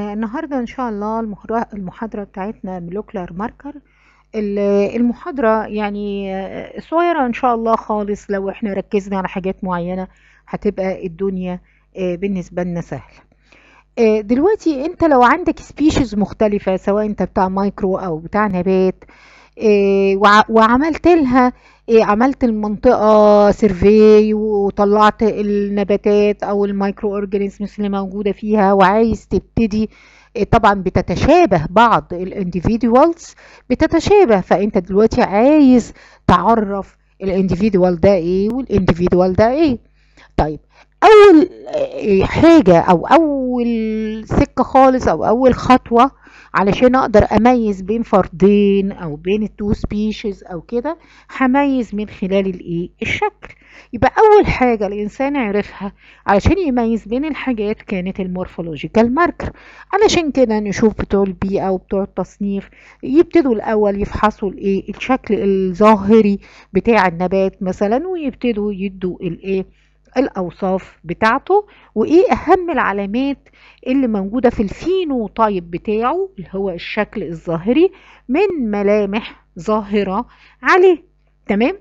آه النهاردة إن شاء الله المحاضرة المحاضرة بتاعتنا مولكيولار ماركر المحاضرة يعني آه، صغيرة إن شاء الله خالص لو إحنا ركزنا على حاجات معينة هتبقى الدنيا آه، بالنسبة لنا سهلة آه، دلوقتي انت لو عندك سبيشيز مختلفة سواء انت بتاع مايكرو او بتاع نبات آه، وع- وعملت لها آه، عملت المنطقة سيرفي وطلعت النباتات او المايكرو اورجانيزمز اللي موجودة فيها وعايز تبتدي آه، طبعا بتتشابه بعض الانديفيدوالز بتتشابه فانت دلوقتي عايز تعرف الانديفيدوال ده ايه والانديفيدوال ده ايه طيب اول آه، حاجه او اول سكه خالص او اول خطوه علشان اقدر اميز بين فردين او بين التو سبيشيز او كده هميز من خلال الايه الشكل يبقى اول حاجه الانسان عرفها علشان يميز بين الحاجات كانت المورفولوجيكال ماركر علشان كده نشوف بتوع البيئه وبتوع التصنيف يبتدوا الاول يفحصوا الايه الشكل الظاهري بتاع النبات مثلا ويبتدوا يدوا الايه الاوصاف بتاعته وايه اهم العلامات اللي موجوده في الفينوتايب بتاعه اللي هو الشكل الظاهري من ملامح ظاهره عليه تمام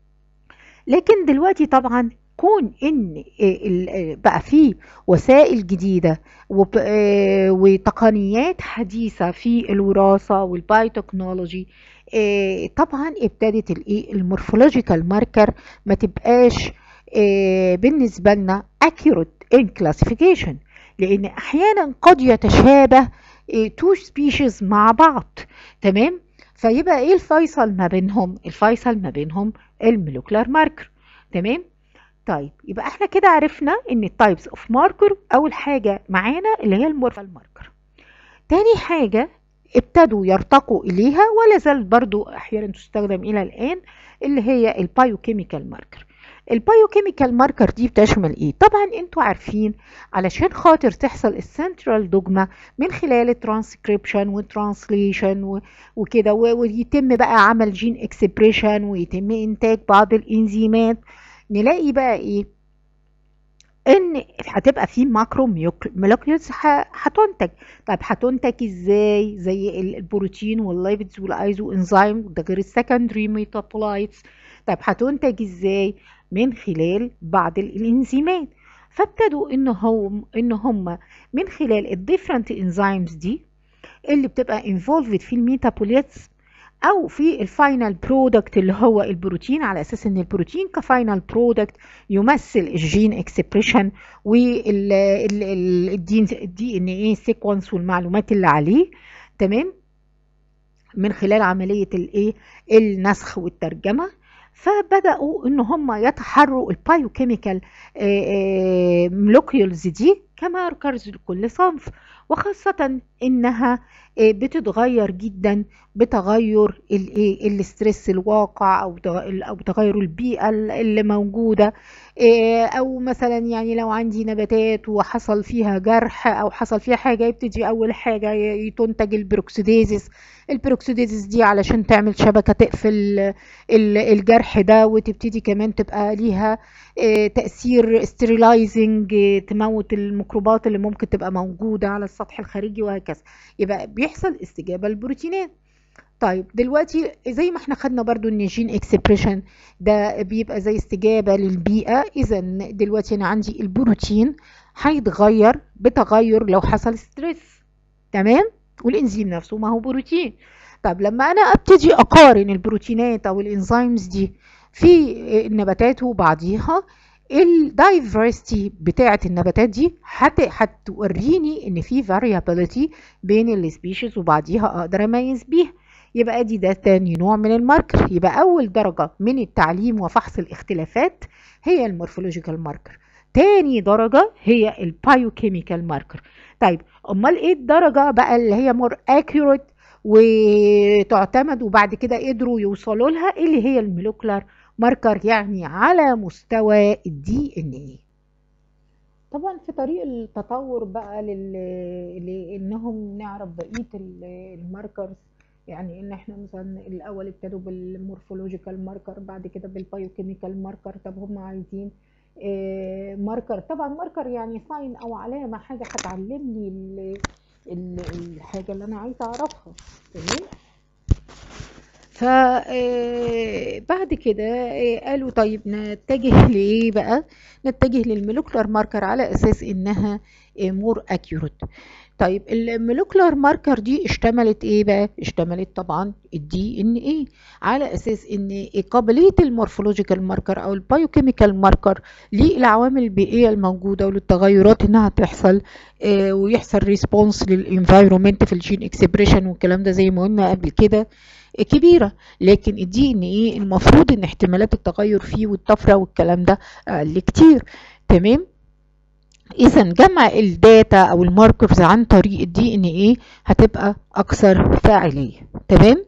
لكن دلوقتي طبعا كون ان ال- بقى فيه وسائل جديده وب- آه، وتقنيات حديثه في الوراثه والبايوتكنولوجي آه، طبعا ابتدت الايه المورفولوجيكال ماركر ما تبقاش آه، بالنسبه لنا accurate in classification لان احيانا قد يتشابه تو سبيشيز مع بعض تمام فيبقى ايه الفيصل ما بينهم الفيصل ما بينهم المولكيولار ماركر تمام طيب يبقى احنا كده عرفنا ان التايبس اوف ماركر اول حاجه معانا اللي هي المورفال ماركر تاني حاجه ابتدوا يرتقوا اليها ولا زالت برضو احيانا تستخدم الى الان اللي هي البايوكيميكال ماركر البايوكيميكال ماركر دي بتشمل ايه طبعا انتوا عارفين علشان خاطر تحصل السنترال دوجما من خلال الترانسكريبشن والترانسليشن وكده و- ويتم بقى عمل جين اكسبريشن ويتم انتاج بعض الانزيمات نلاقي بقى ايه ان هتبقى في ماكرو مولكيولز هتنتج طيب هتنتج ازاي زي ال- البروتين واللايبيدز والايزو انزيم ده غير السكندري ميتابولايتس طيب هتنتج ازاي من خلال بعض ال- الانزيمات فابتدوا ان هم ان هم من خلال الديفرنت انزيمز دي اللي بتبقى انفولفد في الميتابوليتس او في الفاينل برودكت اللي هو البروتين على اساس ان البروتين كفاينل برودكت يمثل الجين اكسبريشن والدي الدي ان ايه سيكونس والمعلومات اللي عليه تمام من خلال عمليه الايه النسخ والترجمه فبداوا ان هم يتحروا البايوكيميكال مولكيولز دي كماركرز لكل صنف وخاصة انها آه، بتتغير جدا بتغير الايه الاسترس الواقع او تغ- او تغير البيئة اللي موجودة آه، او مثلا يعني لو عندي نباتات وحصل فيها جرح او حصل فيها حاجة يبتدي اول حاجة ي- تنتج البروكسيديزس البروكسيديزس دي علشان تعمل شبكة تقفل ال- الجرح ده وتبتدي كمان تبقى ليها آه، تأثير ستيرلايزنج تموت الميكروبات اللي ممكن تبقى موجودة على السطح الخارجي وهكذا يبقى بيحصل استجابة للبروتينات طيب دلوقتي زي ما احنا خدنا برضو ان الجين اكسبريشن ده بيبقى زي استجابة للبيئة اذا دلوقتي انا عندي البروتين هيتغير بتغير لو حصل ستريس تمام والانزيم نفسه ما هو بروتين طب لما انا ابتدي اقارن البروتينات او الانزيمز دي في النباتات وبعضيها الدايفرستي بتاعه النباتات دي هت- هتوريني ان في variability بين السبيشيز وبعضيها اقدر اميز بيها يبقى دي ده تاني نوع من الماركر يبقى اول درجه من التعليم وفحص الاختلافات هي المورفولوجيكال ماركر تاني درجه هي البايوكيميكال ماركر طيب امال ايه الدرجه بقى اللي هي مور اكيوريت وتعتمد وبعد كده قدروا يوصلوا لها اللي هي المولكيولار ماركر يعني على مستوى الدي ان ايه طبعا في طريق التطور بقى لل... لانهم نعرف بقيه ال- الماركرز يعني ان احنا مثلا الاول ابتدوا بالمورفولوجيكال ماركر بعد كده بالبايوكيميكال ماركر طب هم عايزين آه، ماركر طبعا ماركر يعني ساين او علامه حاجه هتعلمني ال- الحاجة اللي انا عايزة اعرفها تمام فبعد كده قالوا طيب نتجه لايه بقى نتجه للمولكولار ماركر على اساس انها مور اكيوريت طيب المولكولار ماركر دي اشتملت ايه بقى اشتملت طبعا الدي ان ايه على اساس ان قابليه المورفولوجيكال ماركر او البايوكيميكال ماركر للعوامل البيئيه الموجوده وللتغيرات انها تحصل اه ويحصل ريسبونس للانفايرومنت في الجين اكسبريشن والكلام ده زي ما قلنا قبل كده كبيره لكن الدي ان ايه المفروض ان احتمالات التغير فيه والطفره والكلام ده اقل كتير تمام اذا جمع الداتا او الماركرز عن طريق الدي ان ايه هتبقى اكثر فاعليه تمام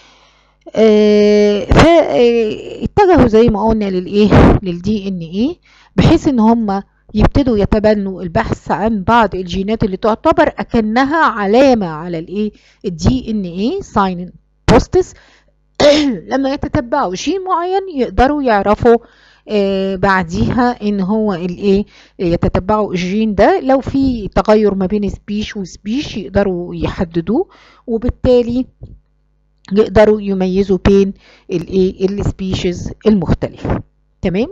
آه فاتجهوا زي ما قلنا للايه للدي ان ايه بحيث ان هم يبتدوا يتبنوا البحث عن بعض الجينات اللي تعتبر اكنها علامه على الايه الدي ان ايه ساين بوستس لما يتتبعوا جين معين يقدروا يعرفوا آه بعديها ان هو الايه يتتبعوا الجين ده لو في تغير ما بين سبيش وسبيش يقدروا يحددوه وبالتالي يقدروا يميزوا بين الايه السبيشيز المختلفه تمام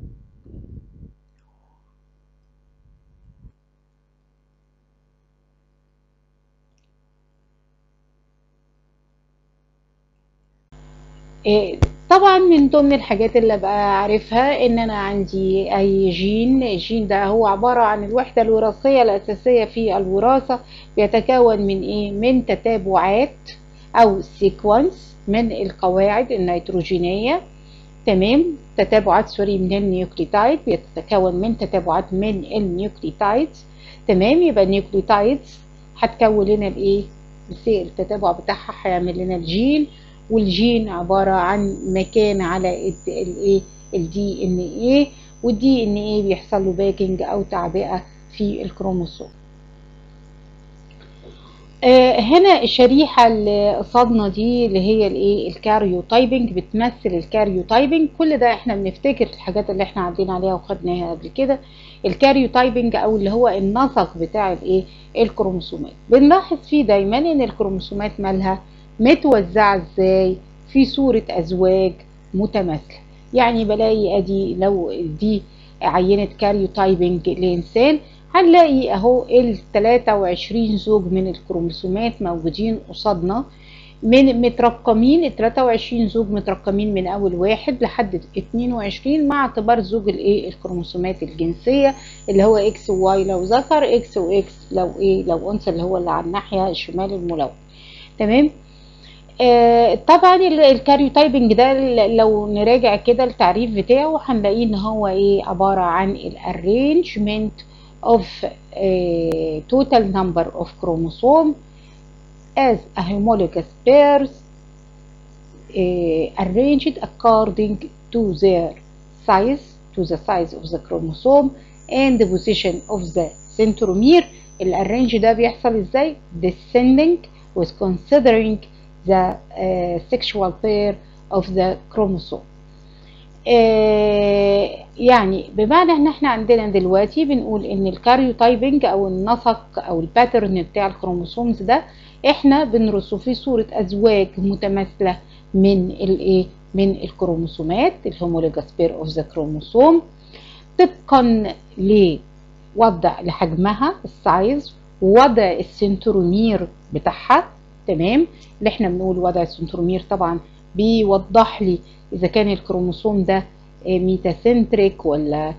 إيه طبعا من ضمن الحاجات اللي بقى عارفها ان انا عندي اي جين الجين ده هو عبارة عن الوحدة الوراثية الاساسية في الوراثة بيتكون من ايه من تتابعات او سيكونس من القواعد النيتروجينية تمام تتابعات سوري من النيوكليتايد بيتكون من تتابعات من النيوكليتايد تمام يبقى النيوكليتايدز هتكون لنا الايه التتابع بتاعها هيعمل لنا الجين والجين عبارة عن مكان على الايه الدي ان ايه والدي ان ايه بيحصل له باكينج او تعبئة في الكروموسوم آه هنا الشريحة اللي قصادنا دي اللي هي الايه الكاريوتايبنج بتمثل الكاريوتايبنج كل ده احنا بنفتكر الحاجات اللي احنا عدينا عليها وخدناها قبل كده الكاريوتايبنج او اللي هو النسق بتاع الايه الكروموسومات بنلاحظ فيه دايما ان الكروموسومات مالها متوزعة ازاي في صورة ازواج متماثلة يعني بلاقي ادي لو دي عينة كاريوتايبنج لانسان هنلاقي اهو ال 23 زوج من الكروموسومات موجودين قصادنا من مترقمين ال 23 زوج مترقمين من اول واحد لحد 22 مع اعتبار زوج الايه الكروموسومات الجنسيه اللي هو اكس وواي لو ذكر اكس واكس لو ايه لو انثى اللي هو اللي على الناحيه الشمال الملون تمام آه طبعا الكاريوتايبنج ده لو نراجع كده التعريف بتاعه هنلاقيه ان هو ايه عباره عن الارينجمنت of uh, total number of chromosome as a homologous pairs uh, arranged according to their size to the size of the chromosome and the position of the centromere الارينج ده بيحصل ازاي descending with considering the uh, sexual pair of the chromosome آه يعني بمعنى ان احنا عندنا دلوقتي بنقول ان الكاريوتايبنج او النسق او الباترن بتاع الكروموسومز ده احنا بنرسم فيه صورة ازواج متماثلة من الايه من الكروموسومات الهومولوجاس بير اوف ذا كروموسوم طبقا لوضع لحجمها السايز ووضع السنترومير بتاعها تمام اللي احنا بنقول وضع السنترومير طبعا بيوضح لي اذا كان الكروموسوم ده ميتاسنتريك ولا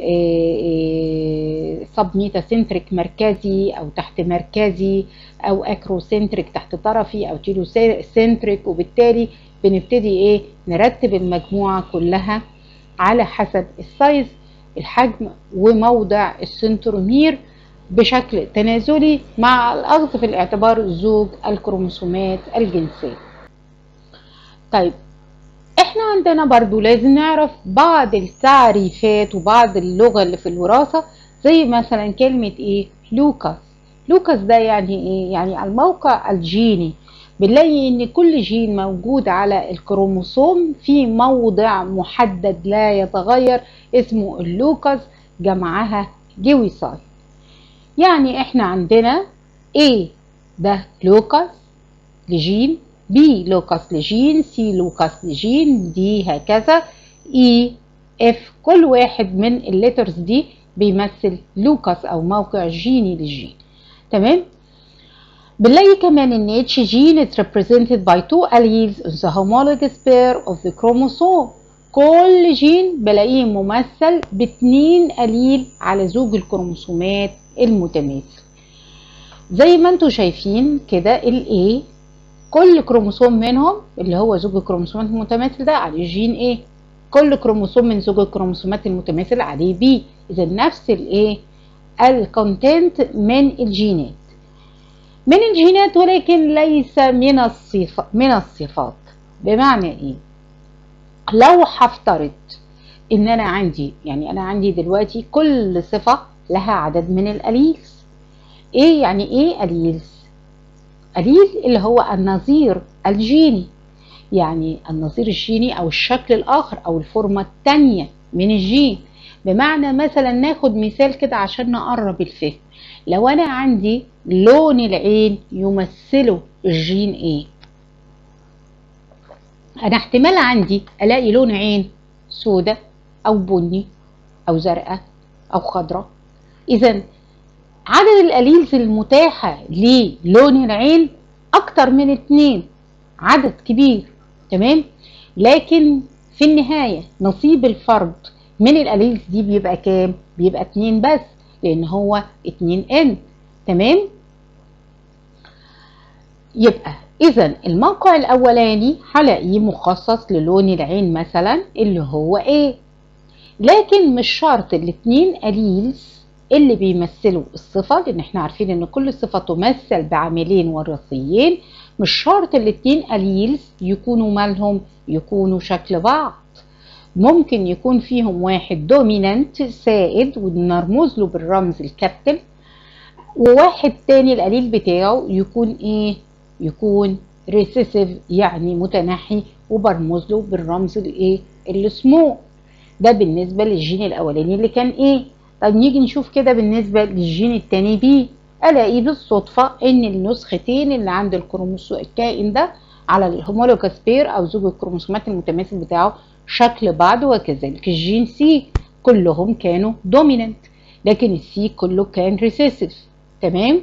سب ميتاسنتريك مركزي او تحت مركزي او اكروسنتريك تحت طرفي او تيلو سنتريك وبالتالي بنبتدي ايه نرتب المجموعه كلها على حسب السايز الحجم وموضع السنترومير بشكل تنازلي مع الاخذ في الاعتبار زوج الكروموسومات الجنسيه طيب احنا عندنا برضو لازم نعرف بعض التعريفات وبعض اللغة اللي في الوراثة زي مثلا كلمة ايه لوكاس لوكاس ده يعني ايه يعني الموقع الجيني بنلاقي ان كل جين موجود على الكروموسوم في موضع محدد لا يتغير اسمه اللوكاس جمعها جويساي يعني احنا عندنا A ده لوكاس لجين بي لوكاس لجين سي لوكاس لجين دي هكذا اي اف كل واحد من الليترز دي بيمثل لوكاس او موقع جيني للجين تمام بنلاقي كمان ان اتش جين is represented by two alleles in the homologous pair of the chromosome كل جين بلاقيه ممثل باتنين أليل على زوج الكروموسومات المتماثل زي ما انتم شايفين كده ال A كل كروموسوم منهم اللي هو زوج الكروموسومات المتماثل ده عليه جين A كل كروموسوم من زوج الكروموسومات المتماثل عليه B إذا نفس ال A الكونتنت من الجينات من الجينات ولكن ليس من الصفات من الصفات بمعنى ايه لو هفترض ان انا عندي يعني انا عندي دلوقتي كل صفة لها عدد من الاليلز ايه يعني ايه اليلز اليل اللي هو النظير الجيني يعني النظير الجيني او الشكل الاخر او الفورمة التانية من الجين بمعنى مثلا ناخد مثال كده عشان نقرب الفهم لو انا عندي لون العين يمثله الجين ايه انا احتمال عندي الاقي لون عين سودة او بني او زرقاء او خضراء اذا عدد الاليلز المتاحة للون العين اكتر من اتنين عدد كبير تمام لكن في النهاية نصيب الفرد من الاليلز دي بيبقى كام بيبقى اتنين بس لان هو اتنين ان تمام يبقى اذا الموقع الاولاني هلاقيه مخصص للون العين مثلا اللي هو ايه لكن مش شرط الاتنين اليلز اللي بيمثلوا الصفة لان احنا عارفين ان كل صفة تمثل بعاملين وراثيين مش شرط الاتنين اليلز يكونوا مالهم يكونوا شكل بعض ممكن يكون فيهم واحد دومينانت سائد ونرمز له بالرمز الكابيتال وواحد تاني القليل بتاعه يكون ايه يكون ريسيسيف يعني متنحي وبرمز له بالرمز الايه السمو ده بالنسبه للجين الاولاني اللي كان ايه طب نيجي نشوف كده بالنسبه للجين التاني بي الاقي بالصدفه ان النسختين اللي عند الكروموسوم الكائن ده على الهومولوجاس بير او زوج الكروموسومات المتماثل بتاعه شكل بعض وكذلك الجين سي كلهم كانوا دوميننت لكن السي كله كان ريسيسيف تمام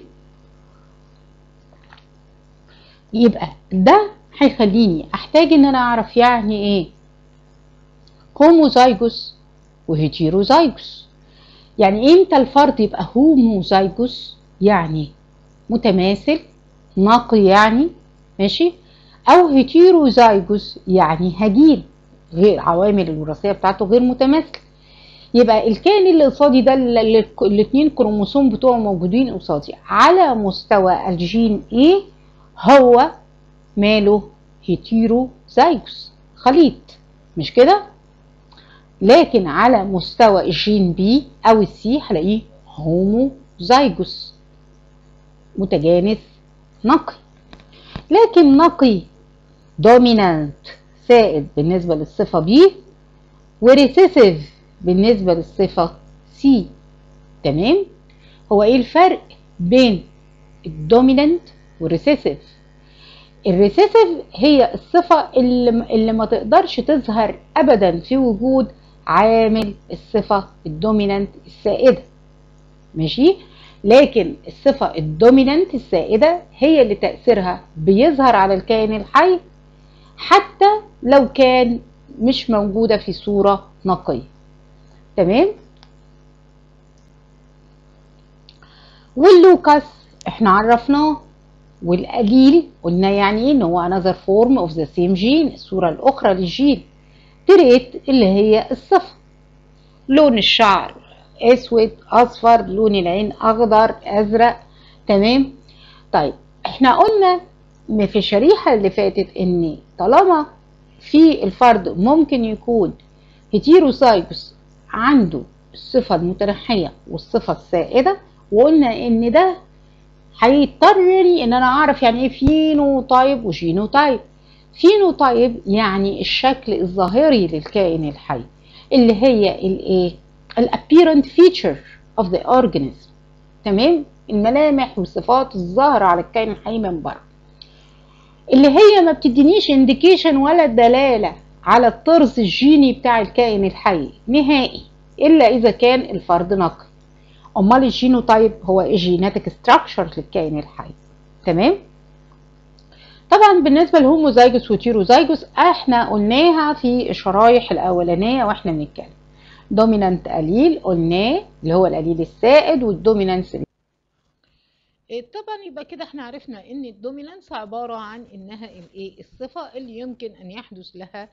يبقى ده هيخليني احتاج ان انا اعرف يعني ايه هوموزايجوس وهيتيروزايجوس يعني امتى الفرد يبقى هوموزايجوس يعني متماثل نقي يعني ماشي او هيتيروزايجوس يعني هجين غير عوامل الوراثيه بتاعته غير متماثله يبقى الكائن اللي قصادي ده الاثنين كروموسوم بتوعه موجودين قصادي على مستوى الجين ايه هو ماله هيتيروزايجوس خليط مش كده لكن على مستوى الجين بي او السي هلاقيه هوموزايجوس متجانس نقي لكن نقي دومينانت سائد بالنسبة للصفة بي وريسيسيف بالنسبة للصفة سي تمام هو ايه الفرق بين الدومينانت والريسيسيف الريسيسيف هي الصفة اللي, اللي ما تقدرش تظهر ابدا في وجود عامل الصفة الدومينانت السائدة ماشي لكن الصفة الدومينانت السائدة هي اللي تأثيرها بيظهر على الكائن الحي حتى لو كان مش موجودة في صورة نقية تمام واللوكاس احنا عرفناه والقليل قلنا يعني ايه ان هو another form of the same gene الصورة الاخرى للجين تريت اللي هي الصفة لون الشعر اسود اصفر لون العين اخضر ازرق تمام طيب احنا قلنا في الشريحة اللي فاتت ان طالما في الفرد ممكن يكون هيتيروسايجوس عنده الصفة المتنحية والصفة السائدة وقلنا ان ده هيضطرني ان انا اعرف يعني ايه فينو تايب وجينو تايب فينو تايب يعني الشكل الظاهري للكائن الحي اللي هي الايه الابيرنت فيتشر اوف ذا اورجانيزم تمام الملامح والصفات الظاهره على الكائن الحي من بره اللي هي ما بتدينيش انديكيشن ولا دلاله على الطرز الجيني بتاع الكائن الحي نهائي الا اذا كان الفرد نقي امال الجينوتايب هو الجيناتيك ستراكشر للكائن الحي تمام طبعا بالنسبه للهوموزايجوس وتيروزايجوس احنا قلناها في الشرايح الاولانيه واحنا بنتكلم دومينانت قليل قلناه اللي هو القليل السائد والدومينانس طبعا يبقى كده احنا عرفنا ان الدومينانس عبارة عن انها الايه الصفة اللي يمكن ان يحدث لها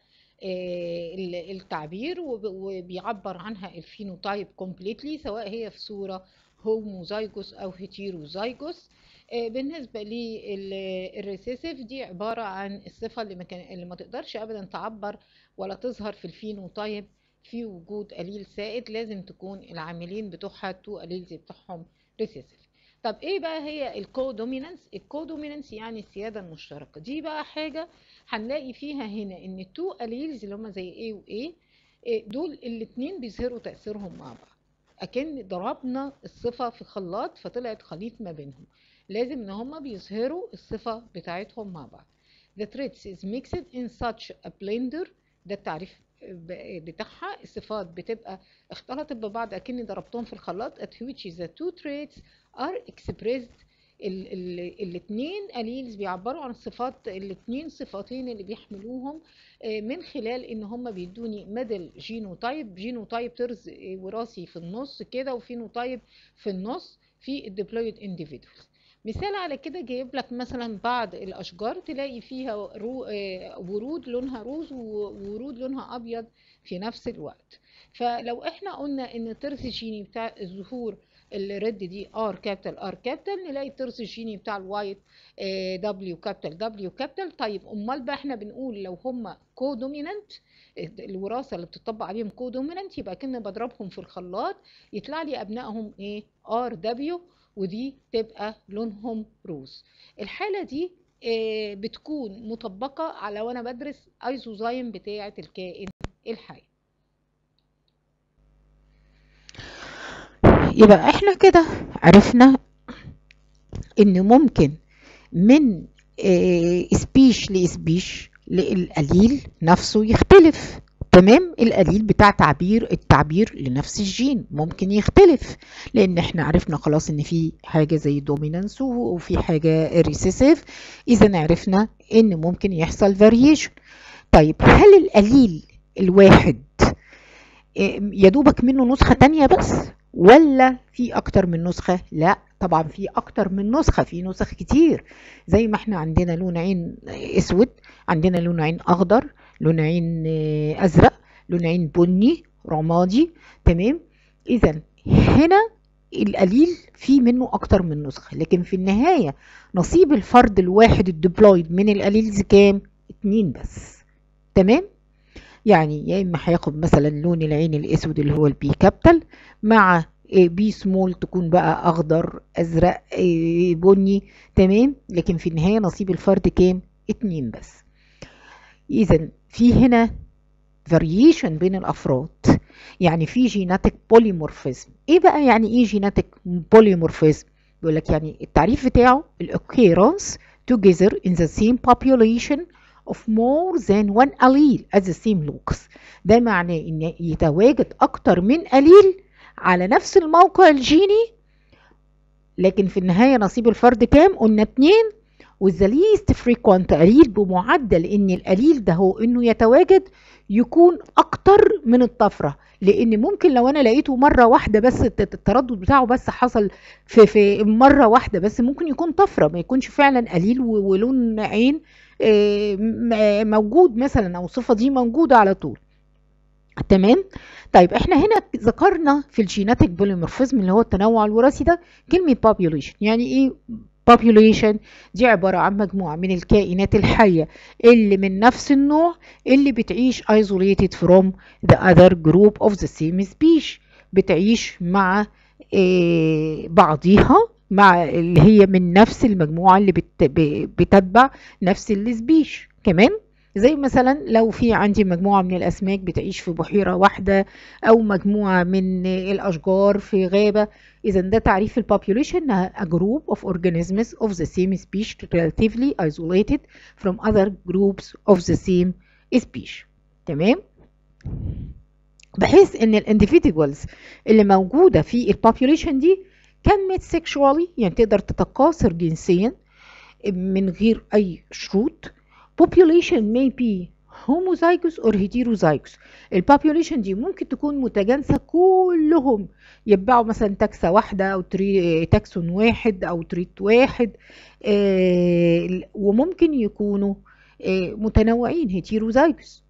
التعبير وبيعبر عنها الفينوتايب كومبليتلي سواء هي في صورة هوموزايجوس او هيتيروزايجوس بالنسبة للريسيسيف دي عبارة عن الصفة اللي ما, كان اللي ما تقدرش ابدا تعبر ولا تظهر في الفينوتايب في وجود قليل سائد لازم تكون العاملين بتوعها تو قليلز بتوعهم ريسيسيف طب ايه بقى هي الكودومينانس الكودومينانس يعني السياده المشتركه دي بقى حاجه هنلاقي فيها هنا ان التو اليلز اللي هم زي A و A دول الاتنين بيظهروا تاثيرهم مع بعض اكن ضربنا الصفه في خلاط فطلعت خليط ما بينهم لازم ان هم بيظهروا الصفه بتاعتهم مع بعض the traits is mixed in such a blender ده التعريف بتاعها الصفات بتبقى اختلطت ببعض اكني ضربتهم في الخلاط at which the two traits are expressed الاثنين قليلز بيعبروا عن الصفات الاثنين صفاتين اللي بيحملوهم من خلال ان هم بيدوني ميدل جينوتايب جينوتايب طرز وراثي في النص كده وفينوتايب في النص في الديبلويد individuals مثال على كده جايب لك مثلا بعض الاشجار تلاقي فيها ورود لونها روز وورود لونها ابيض في نفس الوقت فلو احنا قلنا ان الترس الجيني بتاع الزهور الريد دي ار كابيتال ار كابيتال نلاقي الترس الجيني بتاع الوايت دبليو كابيتال دبليو كابيتال طيب امال بقى احنا بنقول لو هم كودومينانت الوراثه اللي بتطبق عليهم كودومينانت يبقى كنا بضربهم في الخلاط يطلع لي ابنائهم ايه ار دبليو ودي تبقى لونهم روز الحالة دي بتكون مطبقة على وانا بدرس ايزوزايم بتاعة الكائن الحي يبقى احنا كده عرفنا ان ممكن من سبيش لسبيش القليل نفسه يختلف تمام القليل بتاع تعبير التعبير لنفس الجين ممكن يختلف لان احنا عرفنا خلاص ان في حاجه زي دومينانس وفي حاجه ريسيسيف اذا عرفنا ان ممكن يحصل فاريشن طيب هل القليل الواحد يدوبك منه نسخه تانية بس ولا في اكتر من نسخه لا طبعا في اكتر من نسخه في نسخ كتير زي ما احنا عندنا لون عين اسود عندنا لون عين اخضر لون عين ازرق لون عين بني رمادي تمام اذا هنا القليل في منه اكتر من نسخه لكن في النهايه نصيب الفرد الواحد الديبلويد من القليلز كام اتنين بس تمام يعني يا اما هياخد مثلا لون العين الاسود اللي هو البي كابيتال مع بي سمول تكون بقى اخضر ازرق بني تمام لكن في النهايه نصيب الفرد كام اتنين بس اذا في هنا فاريشن بين الافراد يعني في جيناتيك بوليمورفيزم ايه بقى يعني ايه جيناتيك بوليمورفيزم بيقول لك يعني التعريف بتاعه الاوكيرنس together in the same population of more than one allele at the same locus ده معناه ان يتواجد اكتر من قليل على نفس الموقع الجيني لكن في النهايه نصيب الفرد كام قلنا اتنين والذا ليست فريكوانت قليل بمعدل ان القليل ده هو انه يتواجد يكون اكتر من الطفره لان ممكن لو انا لقيته مره واحده بس التردد بتاعه بس حصل في في مره واحده بس ممكن يكون طفره ما يكونش فعلا قليل ولون عين موجود مثلا او الصفه دي موجوده على طول تمام طيب احنا هنا ذكرنا في الجيناتيك بوليمورفيزم اللي هو التنوع الوراثي ده كلمه population يعني ايه population دي عبارة عن مجموعة من الكائنات الحية اللي من نفس النوع اللي بتعيش isolated from the other group of the same species بتعيش مع إيه بعضيها مع اللي هي من نفس المجموعة اللي بت بتتبع نفس السبيش كمان زي مثلا لو في عندي مجموعة من الأسماك بتعيش في بحيرة واحدة أو مجموعة من الأشجار في غابة إذا ده تعريف البوبوليشن إنها a group of organisms of the same species relatively isolated from other groups of the same species تمام بحيث ان الانديفيدوالز اللي موجودة في البوبوليشن دي can mate sexually يعني تقدر تتكاثر جنسيا من غير أي شروط population may be homozygous or heterozygous البوبوليشن دي ممكن تكون متجانسة كلهم يتبعوا مثلا تاكسة واحدة أو تري تاكسون واحد أو تريت واحد آه وممكن يكونوا آه متنوعين هيتيروزايجوس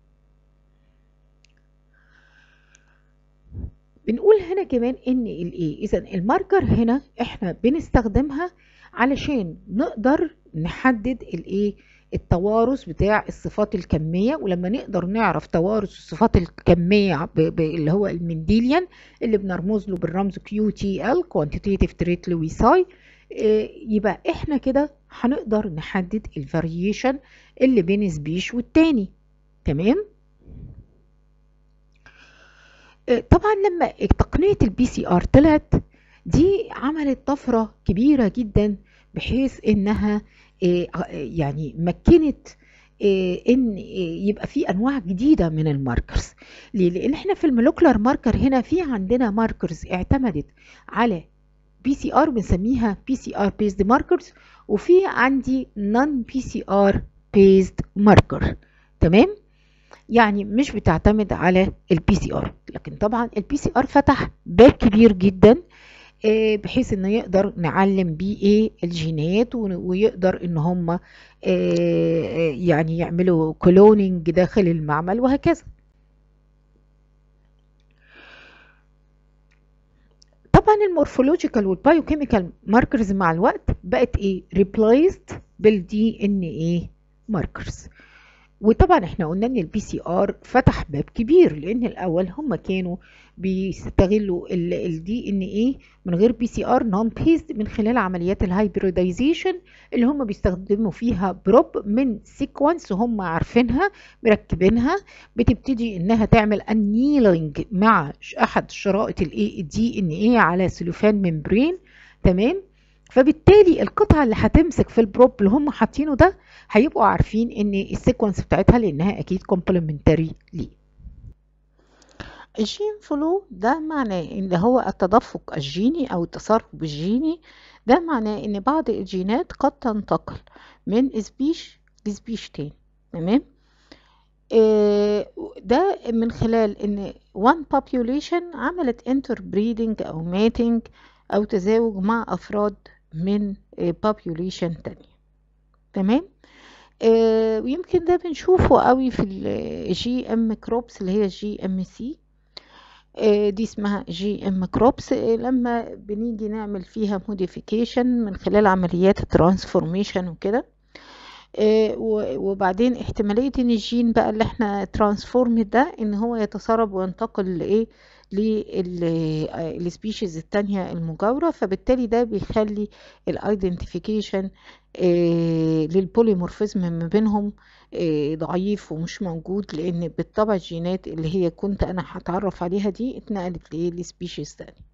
بنقول هنا كمان ان الايه اذا الماركر هنا احنا بنستخدمها علشان نقدر نحدد الايه التوارث بتاع الصفات الكميه ولما نقدر نعرف توارث الصفات الكميه ب ب اللي هو المنديليان اللي بنرمز له بالرمز كيو تي ال كوانتيتيف تريت لويساي يبقى احنا كده هنقدر نحدد الفاريشن اللي بين سبيش والتاني تمام طبعا لما تقنية البي سي ار طلعت دي عملت طفرة كبيرة جدا بحيث انها يعني مكنت ان يبقى في انواع جديده من الماركرز ليه لان احنا في المولكولار ماركر هنا في عندنا ماركرز اعتمدت على بي سي ار بنسميها بي سي ار بيزد ماركرز وفي عندي نون بي سي ار بيزد ماركر تمام يعني مش بتعتمد على البي سي ار لكن طبعا البي سي ار فتح باب كبير جدا بحيث انه يقدر نعلم بيه ايه الجينات ويقدر ان هم يعني يعملوا كلونينج داخل المعمل وهكذا طبعا المورفولوجيكال والبايوكيميكال ماركرز مع الوقت بقت ايه ريبلايزد بالدي ان ايه ماركرز وطبعا احنا قلنا ان البي سي ار فتح باب كبير لان الاول هم كانوا بيستغلوا الدي ان ايه من غير بي سي ار نون بيزد من خلال عمليات الهايبريدايزيشن اللي هم بيستخدموا فيها بروب من سيكونس هم عارفينها مركبينها بتبتدي انها تعمل انيلينج مع احد شرائط الاي دي ان ايه على سلوفان ممبرين تمام فبالتالي القطعه اللي هتمسك في البروب اللي هم حاطينه ده هيبقوا عارفين ان السيكونس بتاعتها لانها اكيد كومبلمنتري ليه الجين فلو ده معناه ان هو التدفق الجيني او التسرب الجيني ده معناه ان بعض الجينات قد تنتقل من سبيش لسبيش تاني تمام آه ده من خلال ان one population عملت interbreeding او mating او تزاوج مع افراد من population تانية تمام آه ويمكن ده بنشوفه قوي في الجي ام كروبس اللي هي الجي ام سي آه دي اسمها جي ام كروبس آه لما بنيجي نعمل فيها موديفيكيشن من خلال عمليات الترانسفورميشن وكده وبعدين احتمالية ان الجين بقى اللي احنا ترانسفورم ده ان هو يتسرب وينتقل لايه للسبيشيز التانية المجاورة فبالتالي ده بيخلي الايدنتيفيكيشن للبوليمورفيزم ما بينهم ضعيف ومش موجود لان بالطبع الجينات اللي هي كنت انا هتعرف عليها دي اتنقلت لايه لسبيشيز تانية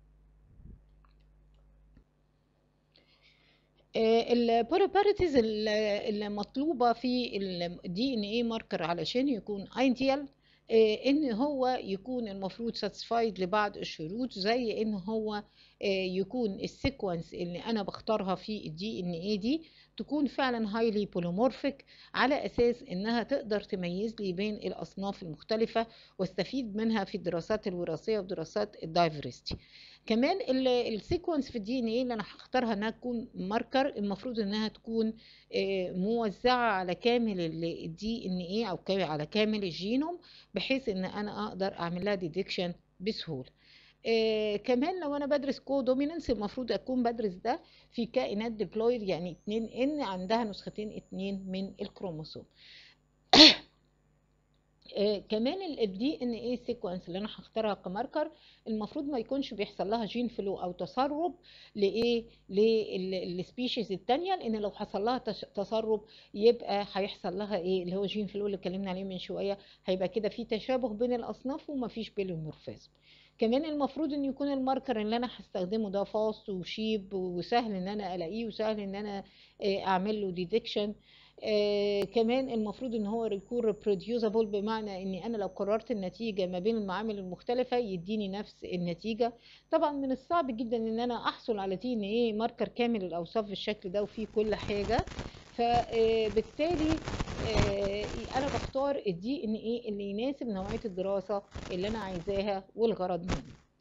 البروبرتيز المطلوبة في الدي ان اي ماركر علشان يكون ايديال ان هو يكون المفروض ساتسفايد لبعض الشروط زي ان هو يكون السيكونس اللي انا بختارها في الدي ان اي دي تكون فعلا هايلي بوليمورفيك على اساس انها تقدر تميز لي بين الاصناف المختلفه واستفيد منها في الدراسات الوراثيه ودراسات الدايفرستي كمان السيكونس في الدي ان ايه اللي انا هختارها انها تكون ماركر المفروض انها تكون موزعه على كامل الدي ان ايه او على كامل الجينوم بحيث ان انا اقدر اعمل لها ديتكشن بسهوله آه كمان لو انا بدرس كو دوميننس المفروض اكون بدرس ده في كائنات ديبلويد يعني 2 ان عندها نسختين اتنين من الكروموسوم آه كمان الدي ان اي سيكونس اللي انا هختارها كماركر المفروض ما يكونش بيحصل لها جين فلو او تسرب لايه للسبيشيز الثانيه لان لو حصل لها تسرب يبقى هيحصل لها ايه اللي هو جين فلو اللي اتكلمنا عليه من شويه هيبقى كده في تشابه بين الاصناف ومفيش بوليمورفيزم كمان المفروض ان يكون الماركر اللي انا هستخدمه ده فاست وشيب وسهل ان انا الاقيه وسهل ان انا اعمل له ديتكشن آه كمان المفروض ان هو يكون reproducible بمعنى اني انا لو قررت النتيجة ما بين المعامل المختلفة يديني نفس النتيجة طبعا من الصعب جدا ان انا احصل على تي ان ايه ماركر كامل الاوصاف بالشكل ده وفيه كل حاجة فبالتالي آه انا بختار الدي ان ايه اللي يناسب نوعية الدراسة اللي انا عايزاها والغرض منها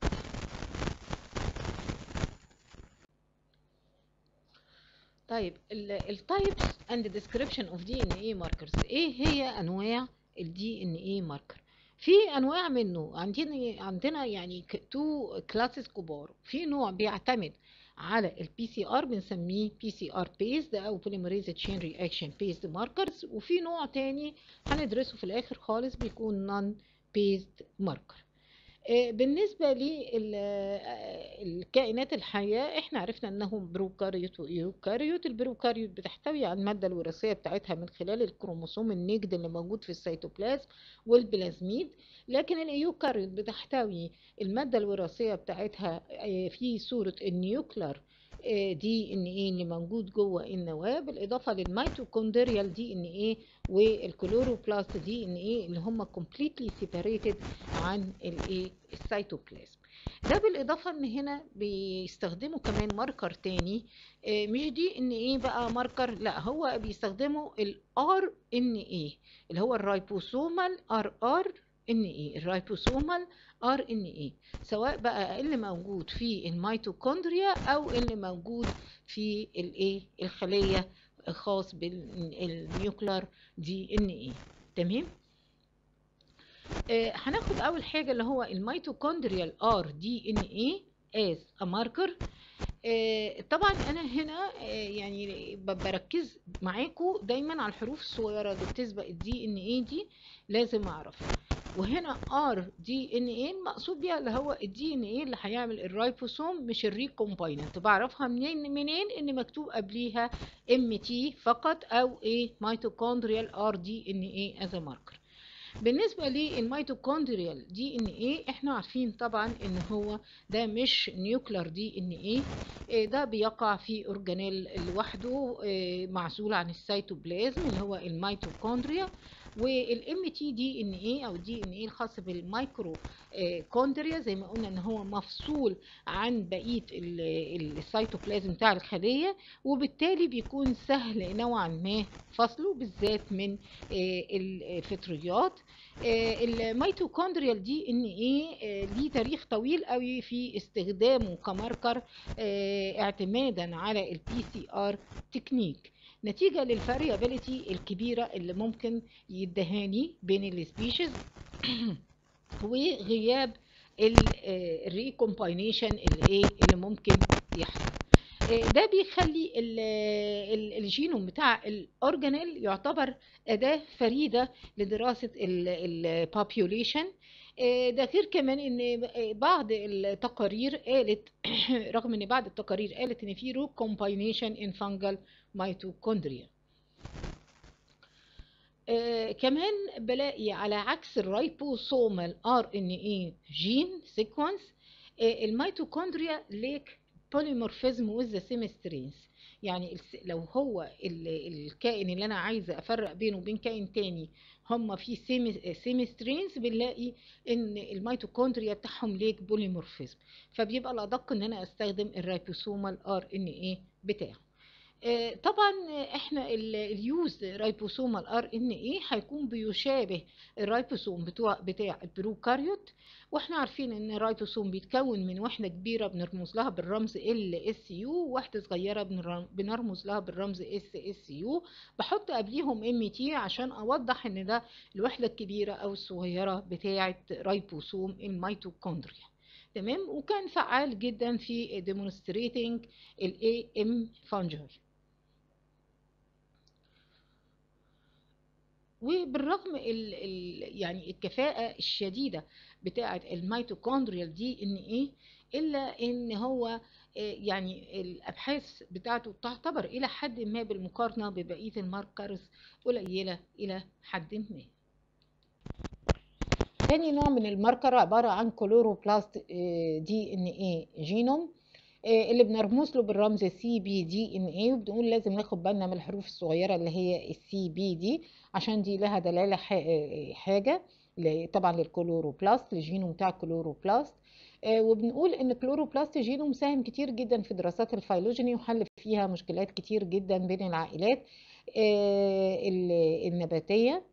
طيب التايبس اند ديسكريبشن اوف دي ان اي ماركرز ايه هي انواع الدي ان اي ماركر في انواع منه عندنا عندنا يعني تو كلاسز كبار في نوع بيعتمد على البي سي ار بنسميه بي سي ار بيزد او بوليمريز تشين رياكشن بيزد ماركرز وفي نوع تاني هندرسه في الاخر خالص بيكون نون بيزد ماركر بالنسبة للكائنات الحية احنا عرفنا انهم بروكاريوت ويوكاريوت البروكاريوت بتحتوي على المادة الوراثية بتاعتها من خلال الكروموسوم النجد اللي موجود في السيتوبلازم والبلازميد لكن الايوكاريوت بتحتوي المادة الوراثية بتاعتها في صورة النيوكلر دي ان ايه اللي موجود جوه النواه بالاضافه للميتوكوندريال دي ان ايه والكلوروبلاست دي ان ايه اللي هم كومبليتلي سيبريتد عن الايه السيتوبلازم ده بالاضافه ان هنا بيستخدموا كمان ماركر تاني مش دي ان ايه بقى ماركر لا هو بيستخدموا الار ان ايه اللي هو الرايبوسومال ار ار ان اي الرايبوسومال ار ان اي سواء بقى اللي موجود في الميتوكوندريا او اللي موجود في الايه الخليه الخاص بالنيوكلر دي ان اي تمام آه هناخد اول حاجه اللي هو الميتوكوندريال ار دي ان اي از ا ماركر آه طبعا انا هنا آه يعني بركز معاكم دايما على الحروف الصغيره اللي بتسبق الدي ان اي دي لازم اعرفها وهنا ار دي ان ايه المقصود بيها اللي هو الدي ان ايه اللي هيعمل الرايبوسوم مش الريكومبايننت بعرفها منين منين ان مكتوب قبليها ام تي فقط او ايه ميتوكوندريال ار دي ان ايه از ماركر بالنسبة للميتوكوندريال دي ان ايه احنا عارفين طبعا ان هو ده مش نيوكلر دي ان ايه ده بيقع في اورجانيل لوحده معزول عن السيتوبلازم اللي هو الميتوكوندريا والام تي دي ان ايه او دي ان ايه الخاص بالمايكرو كوندريا زي ما قلنا ان هو مفصول عن بقيه السيتوبلازم بتاع الخليه وبالتالي بيكون سهل نوعا ما فصله بالذات من الفطريات الميتوكوندريال دي ان ايه ليه تاريخ طويل قوي في استخدامه كماركر اعتمادا على البي سي ار تكنيك نتيجة للفاريابيليتي الكبيرة اللي ممكن يدهاني بين السبيشيز وغياب الريكومباينيشن اللي ايه اللي ممكن يحصل ده بيخلي الجينوم بتاع الاورجانيل يعتبر اداه فريده لدراسه البوبيوليشن ده غير كمان ان بعض التقارير قالت رغم ان بعض التقارير قالت ان في رو كومباينيشن ان فانجل ميتوكوندريا آه كمان بلاقي على عكس الرايبوسومال ار ان اي جين سيكونس آه الميتوكوندريا ليك بوليمورفيزم وذ سيم سترينز يعني لو هو الكائن اللي انا عايزه افرق بينه وبين كائن تاني هم في سيم سترينز بنلاقي ان الميتوكوندريا بتاعهم ليك بوليمورفيزم فبيبقى الادق ان انا استخدم الرايبوسومال ار ان ايه بتاعه طبعا احنا اليوز رايبوسومال ار ان ايه هيكون بيشابه الرايبوسوم بتوع بتاع البروكاريوت واحنا عارفين ان الرايبوسوم بيتكون من وحده كبيره بنرمز لها بالرمز ال اس يو وواحده صغيره بنرمز لها بالرمز اس اس يو بحط قبليهم ام تي عشان اوضح ان ده الوحده الكبيره او الصغيره بتاعه رايبوسوم الميتوكوندريا تمام وكان فعال جدا في demonstrating ال AM fungi وبالرغم ال ال يعني الكفاءة الشديدة بتاعة الميتوكوندريال دي ان ايه الا ان هو آه، يعني الابحاث بتاعته تعتبر الى حد ما بالمقارنة ببقية الماركرز قليلة الى حد ما تاني نوع من الماركر عبارة عن كلوروبلاست دي ان ايه جينوم آه، اللي بنرمز له بالرمز سي بي دي ان ايه وبنقول لازم ناخد بالنا من الحروف الصغيره اللي هي السي بي دي عشان دي لها دلاله ح- آه، حاجه ل- طبعا للكلوروبلاست للجينوم بتاع الكلوروبلاست آه، وبنقول ان الكلوروبلاست جينوم ساهم كتير جدا في دراسات الفيلوجيني وحل فيها مشكلات كتير جدا بين العائلات آه، ال- النباتيه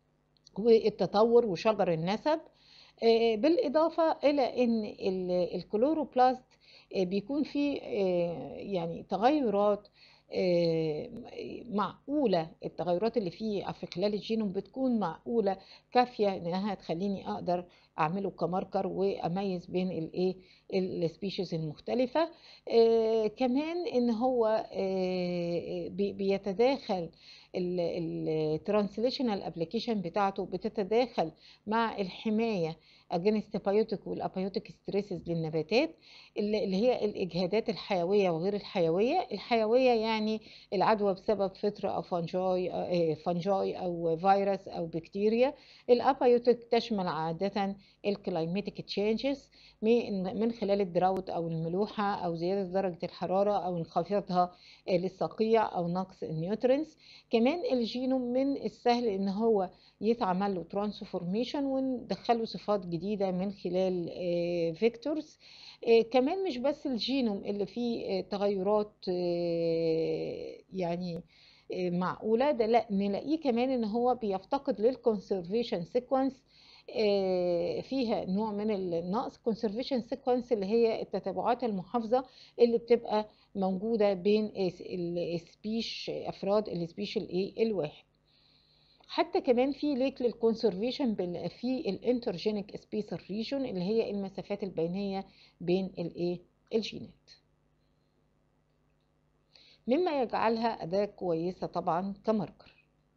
والتطور وشجر النسب آه، بالإضافة إلى أن ال- الكلوروبلاست آه، بيكون فيه آه، يعني تغيرات آه، معقولة التغيرات اللي فيه في خلال الجينوم بتكون معقولة كافية انها تخليني اقدر اعمله كماركر واميز بين الايه السبيشيز المختلفة آه، كمان ان هو آه، بي- بيتداخل الترانسليشنال ابلكيشن بتاعته بتتداخل مع الحماية against biotic والابيوتيك ستريسز للنباتات اللي اللي هي الاجهادات الحيويه وغير الحيويه الحيويه يعني العدوى بسبب فطر او فانجاي آه، فانجاي او فيروس او بكتيريا الابيوتيك تشمل عاده الكلايميتيك تشينجز من من خلال الدراوت او الملوحه او زياده درجه الحراره او انخفاضها آه، للصقيع او نقص النيوترينز كمان الجينوم من السهل ان هو يتعمل له ترانسفورميشن وندخله صفات جديده من خلال فيكتورز كمان مش بس الجينوم اللي فيه آه، تغيرات آه، يعني آه، معقوله ده لا نلاقيه كمان ان هو بيفتقد للكونسرفيشن سيكونس فيها نوع من النقص كونسرفيشن سيكونس اللي هي التتابعات المحافظه اللي بتبقى موجوده بين السبيش افراد السبيش الايه الواحد حتى كمان في ليك للكونسرفيشن في الانترجينيك سبيسر ريجون اللي هي المسافات البينيه بين الايه الجينات مما يجعلها اداه كويسه طبعا كماركر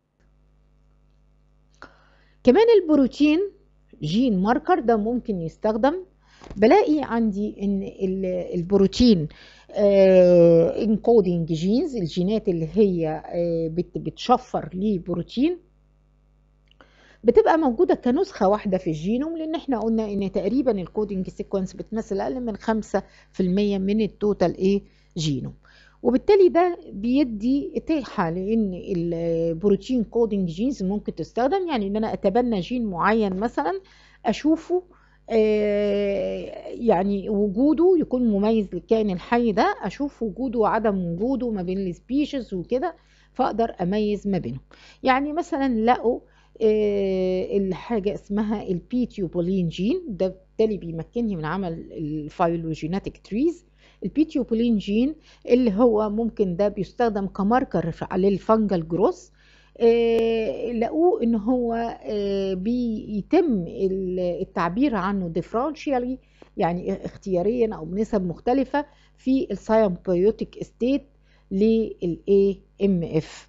كمان البروتين جين ماركر ده ممكن يستخدم بلاقي عندي ان ال- البروتين انكودنج جينز الجينات اللي هي آه، بت- بتشفر لبروتين بتبقى موجودة كنسخة واحدة في الجينوم لأن احنا قلنا إن تقريبا الكودينج سيكونس بتمثل أقل من 5% من التوتال إيه جينوم وبالتالي ده بيدي إتاحة لأن البروتين كودينج جينز ممكن تستخدم يعني إن أنا أتبنى جين معين مثلا أشوفه آه، يعني وجوده يكون مميز للكائن الحي ده أشوف وجوده وعدم وجوده ما بين السبيشيز وكده فأقدر أميز ما بينهم يعني مثلا لقوا آه، الحاجة اسمها البيتيوبولين جين ده بالتالي بيمكنني من عمل الفايلوجيناتيك تريز البيتيوبولين جين اللي هو ممكن ده بيستخدم كماركر للفنجل جروس آه، لقوه ان هو آه، بيتم ال- التعبير عنه ديفرنشيالي يعني اختياريا او بنسب مختلفة في السايمبيوتيك ستيت للاي ام اف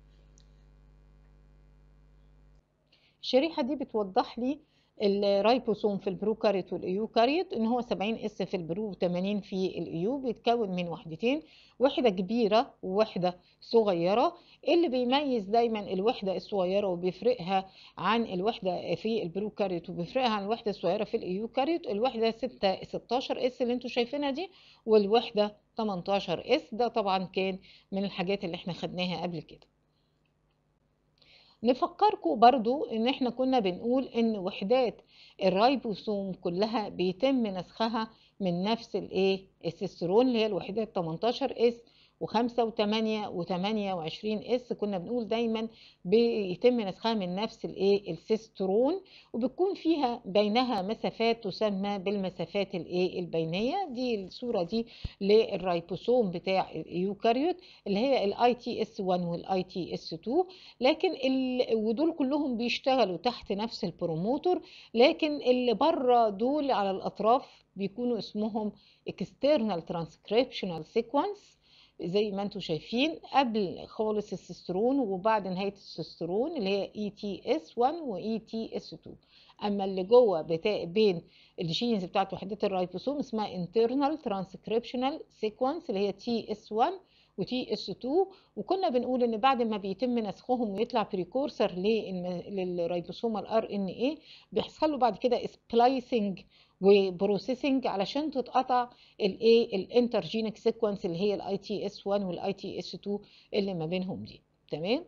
الشريحة دي بتوضح لي الرايبوسوم في البروكاريوت والايوكاريوت ان هو 70 اس في البرو و80 في الايو بيتكون من وحدتين وحدة كبيرة ووحدة صغيرة اللي بيميز دايما الوحدة الصغيرة وبيفرقها عن الوحدة في البروكاريوت وبيفرقها عن الوحدة الصغيرة في الايوكاريوت الوحدة 6 16 اس اللي انتوا شايفينها دي والوحدة 18 اس ده طبعا كان من الحاجات اللي احنا خدناها قبل كده نفكركم برضو ان احنا كنا بنقول ان وحدات الرايبوسوم كلها بيتم نسخها من نفس الايه السيسترون اللي هي الوحدات 18 اس و5 و8 و28 اس كنا بنقول دايما بيتم نسخها من نفس الايه السيسترون وبتكون فيها بينها مسافات تسمى بالمسافات الايه البينيه دي الصوره دي للرايبوسوم بتاع الايوكاريوت اللي هي الاي تي اس 1 والاي تي اس 2 لكن ال... ودول كلهم بيشتغلوا تحت نفس البروموتور لكن اللي بره دول على الاطراف بيكونوا اسمهم external transcriptional sequence زي ما انتم شايفين قبل خالص السيسترون وبعد نهايه السيسترون اللي هي اي تي اس 1 واي تي اس 2 اما اللي جوه بتا... بين الجينز بتاعت وحدات الرايبوسوم اسمها internal transcriptional sequence اللي هي تي اس 1 وتي اس 2 وكنا بنقول ان بعد ما بيتم نسخهم ويطلع بريكورسر للريبوسوم الار ان اي بيحصل له بعد كده سبلايسنج وبروسيسنج علشان تتقطع الايه الانترجينيك سيكونس اللي هي الاي تي اس 1 والاي تي اس 2 اللي ما بينهم دي تمام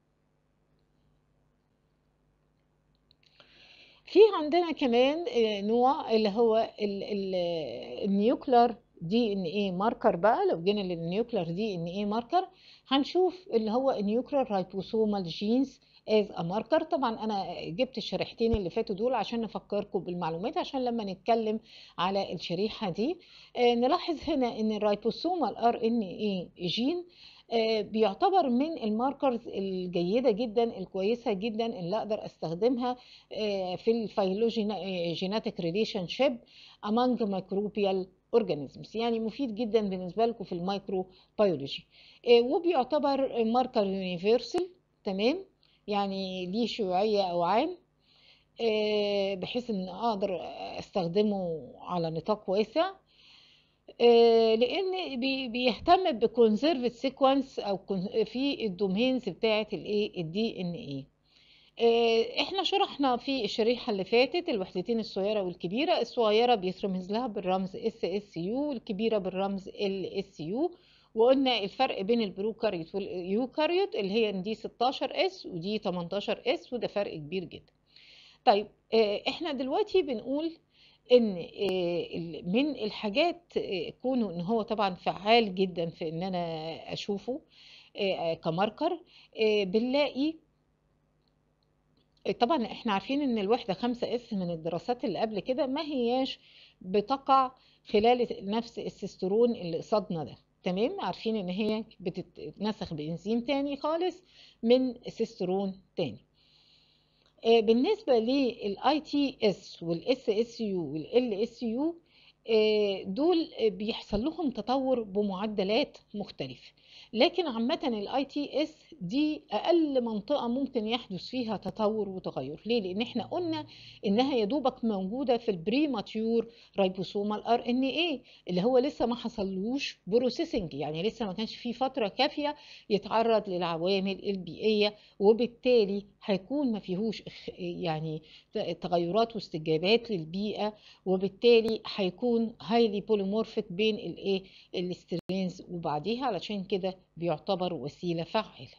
في عندنا كمان نوع اللي هو النيوكلر دي ان ايه ماركر بقى لو جينا للنيوكلر دي ان ايه ماركر هنشوف اللي هو النيوكلر رايبوسومال جينز از ا ماركر طبعا انا جبت الشريحتين اللي فاتوا دول عشان نفكركم بالمعلومات عشان لما نتكلم على الشريحه دي آه نلاحظ هنا ان الرايبوسومال ار ان اي جين آه بيعتبر من الماركرز الجيده جدا الكويسه جدا اللي اقدر استخدمها آه في الفيلوجي جيناتيك ريليشن شيب among microbial اورجانيزمز يعني مفيد جدا بالنسبه لكم في المايكرو بيولوجي وبيعتبر ماركر يونيفرسال تمام يعني ليه شيوعيه او عام بحيث ان اقدر استخدمه على نطاق واسع لان بيهتم بكونزرفت سيكونس او في الدومينز بتاعه الايه الدي ان ايه احنا شرحنا في الشريحة اللي فاتت الوحدتين الصغيرة والكبيرة الصغيرة بيترمز لها بالرمز اس اس يو والكبيرة بالرمز ال اس يو وقلنا الفرق بين البروكاريوت واليوكاريوت اللي هي دي 16 اس ودي 18 اس وده فرق كبير جدا طيب احنا دلوقتي بنقول ان من الحاجات كونه ان هو طبعا فعال جدا في ان انا اشوفه كماركر بنلاقي طبعا احنا عارفين ان الوحده 5 اس من الدراسات اللي قبل كده ما هياش بتقع خلال نفس السيسترون اللي قصادنا ده تمام عارفين ان هي بتتنسخ بانزيم تاني خالص من سيسترون تاني بالنسبه للاي تي اس والاس اس يو والال اس يو دول بيحصل لهم تطور بمعدلات مختلفه لكن عامة الاي تي اس دي اقل منطقة ممكن يحدث فيها تطور وتغير ليه؟ لان احنا قلنا انها يا دوبك موجودة في البريماتيور رايبوسومال ار ان اي اللي هو لسه ما حصلوش بروسيسنج يعني لسه ما كانش فيه فترة كافية يتعرض للعوامل البيئية وبالتالي هيكون ما فيهوش يعني تغيرات واستجابات للبيئة وبالتالي هيكون هايلي بوليمورفيك بين الايه السترينز وبعديها علشان كده بيعتبر وسيلة فعالة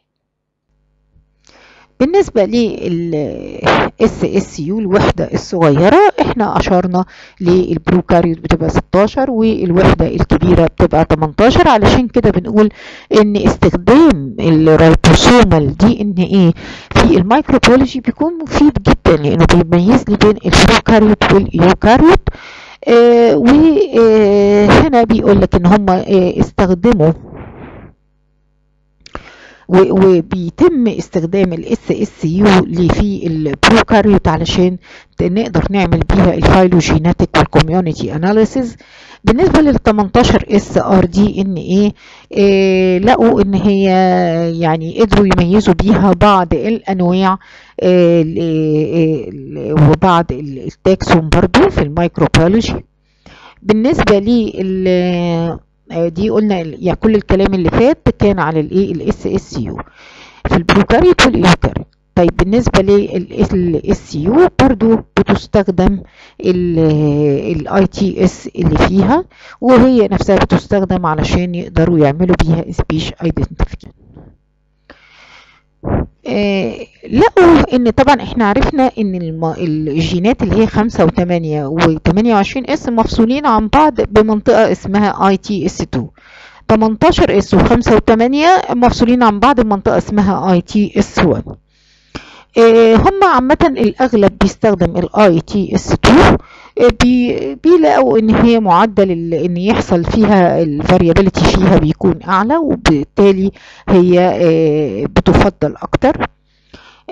بالنسبة لل اس اس يو الوحدة الصغيرة احنا اشرنا للبروكاريوت بتبقى 16 والوحدة الكبيرة بتبقى 18 علشان كده بنقول ان استخدام الرايبوسومال دي ان ايه في الميكروبيولوجي بيكون مفيد جدا لانه بيميز لي بين البروكاريوت والايوكاريوت آه وهنا بيقول لك ان هم آه استخدموا وبيتم استخدام الاس اس يو اللي في البروكاريوت علشان نقدر نعمل بيها الفايلوجيناتيك والكوميونتي اناليسيز بالنسبه لل 18 اس ار دي ان ايه لقوا ان هي يعني قدروا يميزوا بيها بعض الانواع وبعض التاكسون برضو في الميكروبيولوجي بالنسبه لل دي قلنا يعني كل الكلام اللي فات كان على الايه الاس اس يو في البروكاريوت والايوكاريوت طيب بالنسبة للاس يو برضو بتستخدم الاي تي اس اللي فيها وهي نفسها بتستخدم علشان يقدروا يعملوا بيها سبيش ايدنتيفيكيشن آه لقوا ان طبعا احنا عرفنا ان الم... الجينات اللي هي خمسة وثمانية وثمانية وعشرين اس مفصولين عن بعض بمنطقة اسمها اي تي اس 2 18 اس وخمسة وثمانية مفصولين عن بعض بمنطقة اسمها اي تي اس 1 آه هم عامة الاغلب بيستخدم الاي تي اس 2 بي بيلاقوا ان هي معدل ان يحصل فيها الفاريابيليتي فيها بيكون اعلى وبالتالي هي آه بتفضل اكتر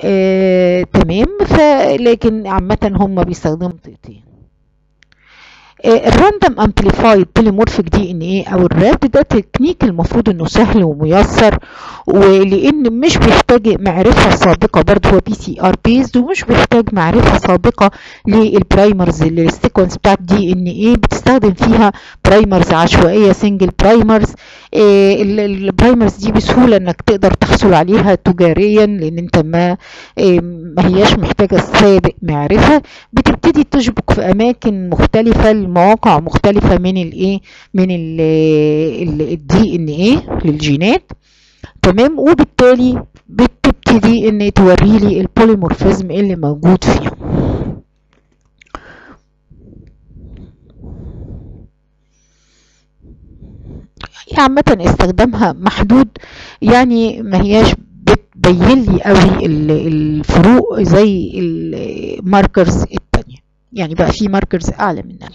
آه تمام فلكن عامة هم بيستخدموا طريقتين الراندوم امبليفايد بوليمورفيك دي ان ايه او الراب ده تكنيك المفروض انه سهل وميسر ولان مش بيحتاج معرفه سابقه برضه هو بي سي ار بيزد ومش بيحتاج معرفه سابقه للبرايمرز السيكونس بتاعت دي ان ايه بتستخدم فيها برايمرز عشوائيه سنجل برايمرز البرايمرز دي بسهوله انك تقدر تحصل عليها تجاريا لان انت ما ما هياش محتاجه سابق معرفه بتبتدي تشبك في اماكن مختلفه لمواقع مختلفه من الايه من الدي ان ايه للجينات تمام وبالتالي بتبتدي ان توري لي البوليمورفيزم اللي موجود فيهم هي عامة استخدامها محدود يعني ما هياش بتبين لي قوي الفروق زي الماركرز التانية يعني بقى في ماركرز اعلى منها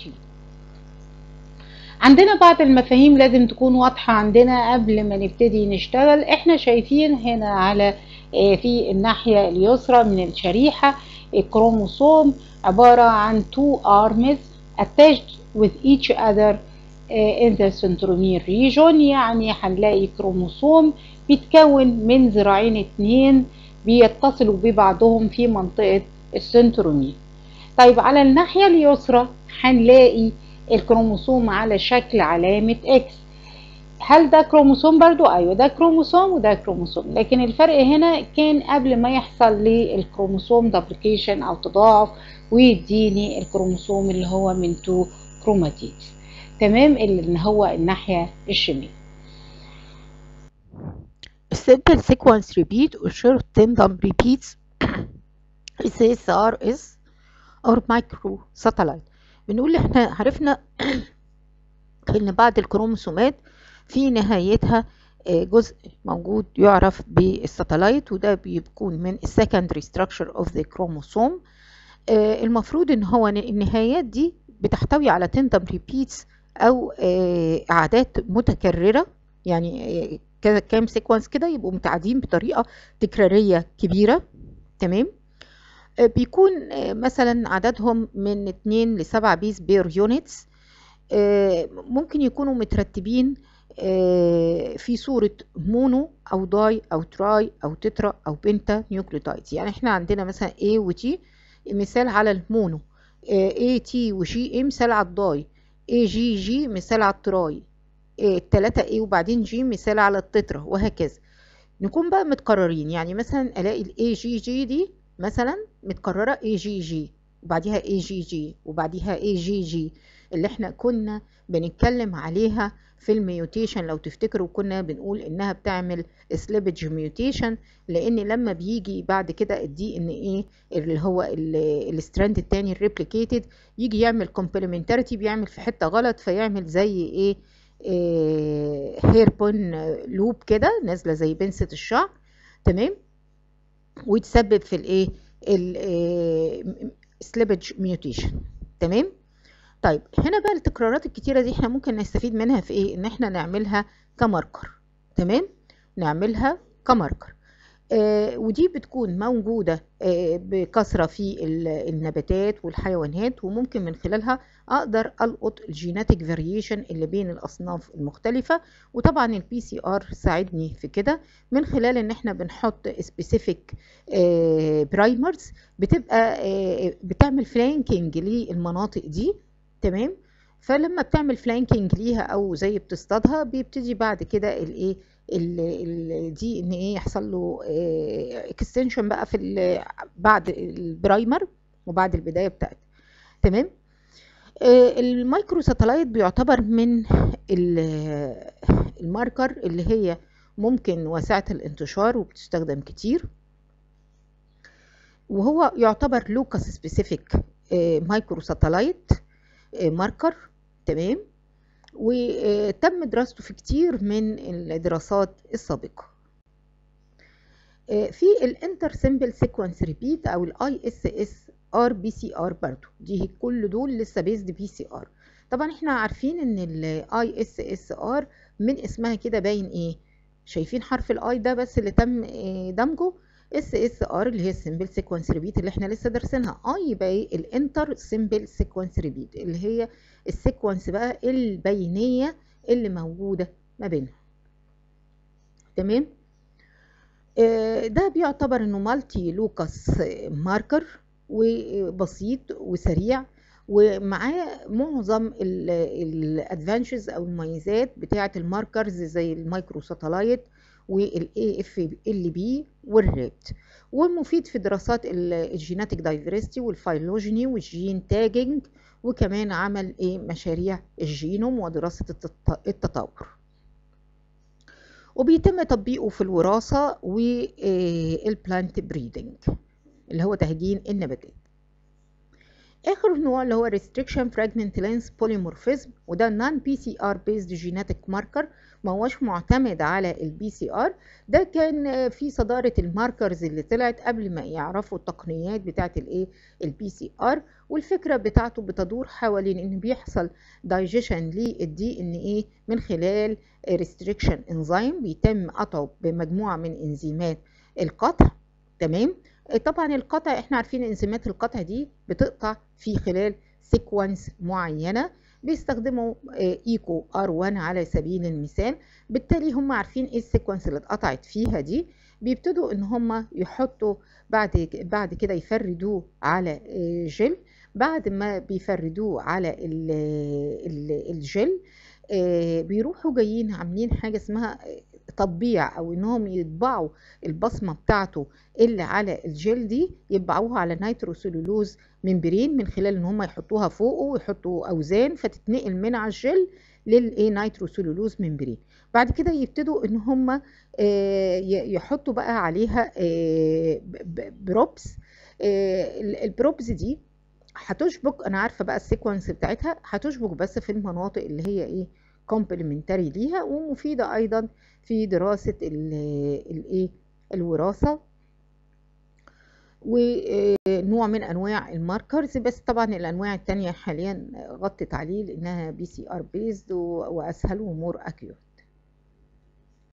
عندنا بعض المفاهيم لازم تكون واضحة عندنا قبل ما نبتدي نشتغل احنا شايفين هنا على في الناحية اليسرى من الشريحة الكروموسوم عبارة عن two arms attached with each other in the centromere region يعني هنلاقي كروموسوم بيتكون من ذراعين اتنين بيتصلوا ببعضهم في منطقة السنترومير طيب على الناحية اليسرى هنلاقي الكروموسوم على شكل علامة اكس هل ده كروموسوم برضو ايوه ده كروموسوم وده كروموسوم لكن الفرق هنا كان قبل ما يحصل للكروموسوم دبليكيشن او تضاعف ويديني الكروموسوم اللي هو من تو كروماتيدز تمام اللي هو الناحية الشمال simple sequence repeat or short tandem repeats SSRS or micro satellite بنقول احنا عرفنا ان بعض الكروموسومات في نهايتها جزء موجود يعرف بالساتلايت وده بيكون من السكندري structure of the chromosome المفروض ان هو النهايات دي بتحتوي على تندم ريبيتس او اعادات متكرره يعني كام سيكونس كده يبقوا متعادين بطريقه تكراريه كبيره تمام بيكون مثلا عددهم من 2 ل 7 بيس بير يونتس ممكن يكونوا مترتبين في صورة مونو أو داي أو تراي أو تترا أو بنتا نيوكليوتايدز يعني احنا عندنا مثلا A و T مثال على المونو A T و G A مثال على الداي A G G مثال على التراي التلاتة A وبعدين G مثال على التترا وهكذا نكون بقى متكررين يعني مثلا ألاقي ال A G G دي مثلا متكررة A G G وبعديها A G G وبعديها A G G اللي احنا كنا بنتكلم عليها في الميوتيشن لو تفتكروا كنا بنقول انها بتعمل سليبج ميوتيشن لان لما بيجي بعد كده الدي ان ايه اللي هو الستراند التاني الريبليكيتد يجي يعمل كومبلمنتاريتي بيعمل في حته غلط فيعمل زي ايه, إيه هيربون لوب كده نازله زي بنسه الشعر تمام ويتسبب في الايه السليبج ميوتيشن تمام طيب هنا بقى التكرارات الكتيرة دي احنا ممكن نستفيد منها في ايه ان احنا نعملها كماركر تمام نعملها كماركر آه ودي بتكون موجودة آه بكثرة في النباتات والحيوانات وممكن من خلالها اقدر القط الجيناتيك فاريشن اللي بين الاصناف المختلفة وطبعا البي سي ار ساعدني في كده من خلال ان احنا بنحط سبيسيفيك آه برايمرز بتبقى بتعمل فلانكينج للمناطق دي تمام فلما بتعمل فلانكينج ليها او زي بتصطادها بيبتدي بعد كده الايه دي ان ايه يحصل له اكستنشن بقى في بعد البرايمر وبعد البدايه بتاعتها تمام المايكرو ساتلايت بيعتبر من الماركر اللي هي ممكن واسعه الانتشار وبتستخدم كتير وهو يعتبر لوكاس سبيسيفيك مايكرو ساتلايت ماركر تمام وتم دراسته في كتير من الدراسات السابقة في الانتر سيمبل سيكونس ريبيت او الاي اس اس ار بي سي ار برضو دي كل دول لسه بيزد بي سي ار طبعا احنا عارفين ان الاي اس اس ار من اسمها كده باين ايه شايفين حرف الاي ده بس اللي تم دمجه اس اس ار اللي هي السمبل سيكونس ريبيت اللي احنا لسه دارسينها اي يبقى ايه الانتر سمبل سيكونس ريبيت اللي هي السيكونس بقى البينيه اللي موجوده ما بينهم تمام آه ده بيعتبر انه مالتي لوكاس ماركر وبسيط وسريع ومعاه معظم الادفانتجز او المميزات بتاعه الماركرز زي المايكرو ساتلايت والاي اف ال بي والريت ومفيد في دراسات الجيناتيك دايفرستي والفايلوجيني والجين تاجنج وكمان عمل ايه مشاريع الجينوم ودراسه التطور وبيتم تطبيقه في الوراثه والبلانت بريدنج اللي هو تهجين النباتات اخر نوع اللي هو restriction fragment length polymorphism وده non PCR based genetic marker ما هوش معتمد على البي سي ار ده كان في صدارة الماركرز اللي طلعت قبل ما يعرفوا التقنيات بتاعت الايه البي سي ار والفكرة بتاعته بتدور حوالين ان بيحصل دايجيشن للدي ان ايه من خلال restriction enzyme بيتم قطعه بمجموعة من انزيمات القطع تمام طبعا القطع احنا عارفين انزيمات القطع دي بتقطع في خلال سيكونس معينة بيستخدموا ايكو ار 1 على سبيل المثال بالتالي هم عارفين ايه السيكونس اللي اتقطعت فيها دي بيبتدوا ان هم يحطوا بعد بعد كده يفردوه على جل بعد ما بيفردوه على ال ال الجل بيروحوا جايين عاملين حاجه اسمها تطبيع او انهم يطبعوا البصمه بتاعته اللي على الجل دي يطبعوها على نيتروسيلولوز ممبرين من خلال ان هم يحطوها فوقه ويحطوا اوزان فتتنقل من على الجل للايه نيتروسيلولوز ممبرين بعد كده يبتدوا ان هم يحطوا بقى عليها بروبس البروبس دي هتشبك انا عارفه بقى السيكونس بتاعتها هتشبك بس في المناطق اللي هي ايه كومبلمنتري ليها ومفيده ايضا في دراسه الايه الوراثه ونوع من انواع الماركرز بس طبعا الانواع التانية حاليا غطت عليه لانها بي سي ار بيزد واسهل ومور اكيوريت